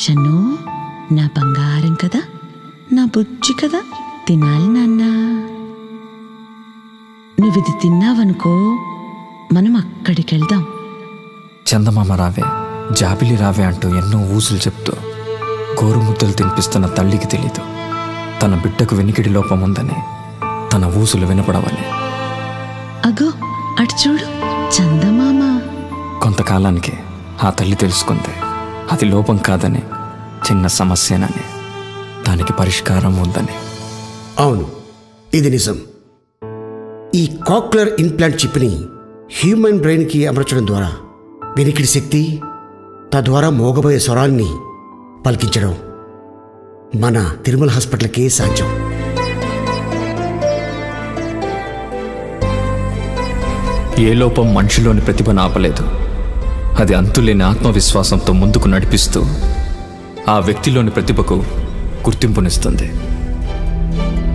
షన్ను నా బంగారం కదా నా బుజ్జి కదా తినాలి నాన్న నువ్వు ఇది తిన్నావనుకో మనం అక్కడికి వెళ్దాం చందమామ రావే జాబిలి రావే అంటూ ఎన్నో ఊసులు చెప్తూ గోరుముద్దలు తినిపిస్తున్న తల్లికి తెలీదు తన బిడ్డకు వెనికిడి లోపం ఉందని తన ఊసులు వినపడవాలి అగో అటు చూడు చందమామ కొంతకాలానికి ఆ తల్లి తెలుసుకుంది అది లోపం కాదని చిన్న సమస్యనని దానికి పరిష్కారం ఉందని అవును ఇది నిజం ఈ కాక్లర్ ఇంప్లాంట్ చిప్ని హ్యూమన్ బ్రెయిన్కి అమర్చడం ద్వారా వినికిడి శక్తి తద్వారా మోగబోయే స్వరాన్ని పలికించడం మన తిరుమల హాస్పిటల్కే సాధ్యం ఏ లోపం మనిషిలోని ప్రతిభను ఆపలేదు అది అంతులేని ఆత్మవిశ్వాసంతో ముందుకు నడిపిస్తూ ఆ వ్యక్తిలోని ప్రతిభకు గుర్తింపునిస్తుంది